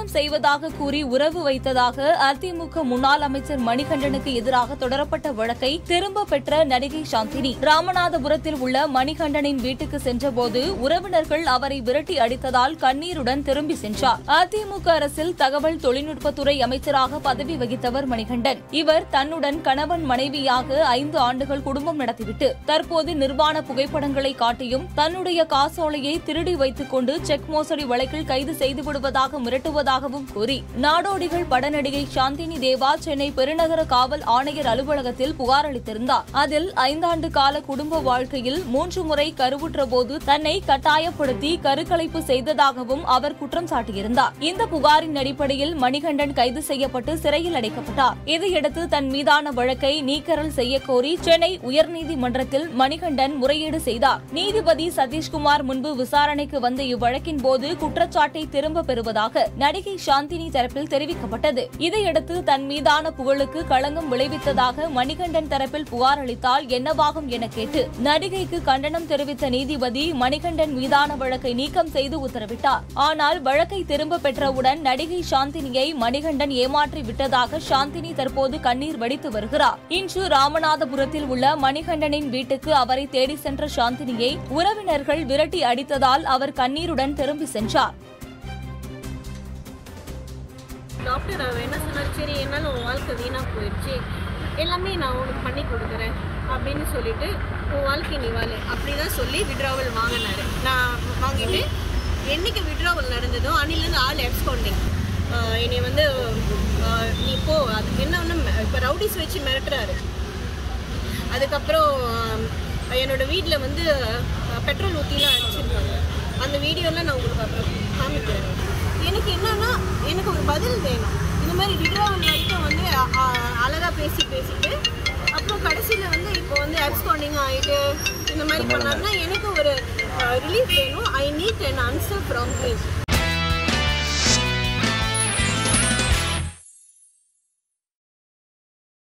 திருமணம் செய்வதாக கூறி உறவு வைத்ததாக அதிமுக முன்னாள் அமைச்சர் மணிகண்டனுக்கு எதிராக தொடரப்பட்ட வழக்கை திரும்ப பெற்ற நடிகை சாந்தினி ராமநாதபுரத்தில் உள்ள மணிகண்டனின் வீட்டுக்கு சென்றபோது உறவினர்கள் அவரை விரட்டி அடித்ததால் கண்ணீருடன் திரும்பி சென்றார் அதிமுக அரசில் தகவல் தொழில்நுட்பத்துறை அமைச்சராக பதவி வகித்தவர் மணிகண்டன் இவர் தன்னுடன் கணவன் மனைவியாக ஐந்து ஆண்டுகள் குடும்பம் நடத்திவிட்டு தற்போது நிர்வாண புகைப்படங்களை காட்டியும் தன்னுடைய காசோலையை திருடி வைத்துக் கொண்டு செக் மோசடி வழக்கில் கைது செய்து விடுவதாக மிரட்டுவதாகவும் கூறி நாடோடிகள் படநடிகை சாந்தினி தேவா சென்னை பெருநகர காவல் ஆணையர் அலுவலகத்தில் புகார் அளித்திருந்தார் அதில் ஐந்தாண்டு கால குடும்ப வாழ்க்கையில் மூன்று முறை கருவுற்ற போது தன்னை கட்டாயப்படுத்தி கருக்கலைப்பு செய்ததாகவும் அவர் குற்றம் சாட்டியிருந்தார் இந்த புகாரின் அடிப்படையில் மணிகண்டன் கைது செய்யப்பட்டு சிறையில் அடைக்கப்பட்டார் இதையடுத்து தன் மீதான வழக்கை நீக்கரல் செய்யக்கோரி சென்னை உயர்நீதிமன்றத்தில் மணிகண்டன் முறையீடு செய்தார் நீதிபதி சதீஷ்குமார் முன்பு விசாரணைக்கு வந்த இவ்வழக்கின் போது குற்றச்சாட்டை திரும்ப பெறுவதாக நடிகை சாந்தினி தரப்பில் தெரிவிக்கப்பட்டது இதையடுத்து தன் மீதான புகழுக்கு களங்கம் விளைவித்ததாக மணிகண்டன் தரப்பில் புகார் அளித்தால் என்னவாகும் என கேட்டு நடிகைக்கு கண்டனம் தெரிவித்த நீதிபதி மணிகண்டன் மீதான வழக்கை நீக்கம் செய்து உத்தரவிட்டார் ஆனால் வழக்கை திரும்ப பெற்றவுடன் நடிகை சாந்தினியை மணிகண்டன் ஏமாற்றி விட்டதாக சாந்தினி தற்போது கண்ணீர் வடித்து வருகிறார் இன்று ராமநாதபுரத்தில் உள்ள மணிகண்டனின் வீட்டுக்கு அவரை தேடி சென்ற சாந்தினியை உறவினர்கள் விரட்டி அடித்ததால் அவர் கண்ணீருடன் திரும்பி சென்றார் டாக்டர் அவர் என்ன சொன்னார் சரி என்னால் உன் வாழ்க்கை வீணாக போயிடுச்சு எல்லாமே நான் உனக்கு பண்ணி கொடுக்குறேன் அப்படின்னு சொல்லிட்டு உன் வாழ்க்கை நீ வாழு அப்படி தான் சொல்லி விட்ராவல் வாங்கினாரு நான் வாங்கிட்டு என்னைக்கு விட்ராவல் நடந்ததோ அன்னிலேருந்து ஆள் எக்ஸ்கவுண்டிங் என்னை வந்து ஆஹ், நீ போ அதுக்கு என்ன ஒன்று இப்போ ரவுடிஸ் வச்சு மிரட்டுறாரு அதுக்கப்புறம் ஆஹ், என்னோட வீட்டில் வந்து ஆஹ், பெட்ரோல் ஊற்றிலாம் அடிச்சிருக்காங்க அந்த வீடியோலாம் நான் உங்களுக்கு அப்புறம் காமிக்கிறேன் எனக்கு என்னன்னா எனக்கு ஒரு பதில் வேணும் இந்த மாதிரி விட்ராவல் வரைக்கும் வந்து அ- அ- அழகா பேசி பேசிட்டு அப்புறம் கடைசியில் வந்து இப்போ வந்து அப்ஸ்காண்டிங் ஆகிட்டு இந்த மாதிரி பண்ணாருன்னா எனக்கு ஒரு ரிலீஃப் வேணும் I need an answer from him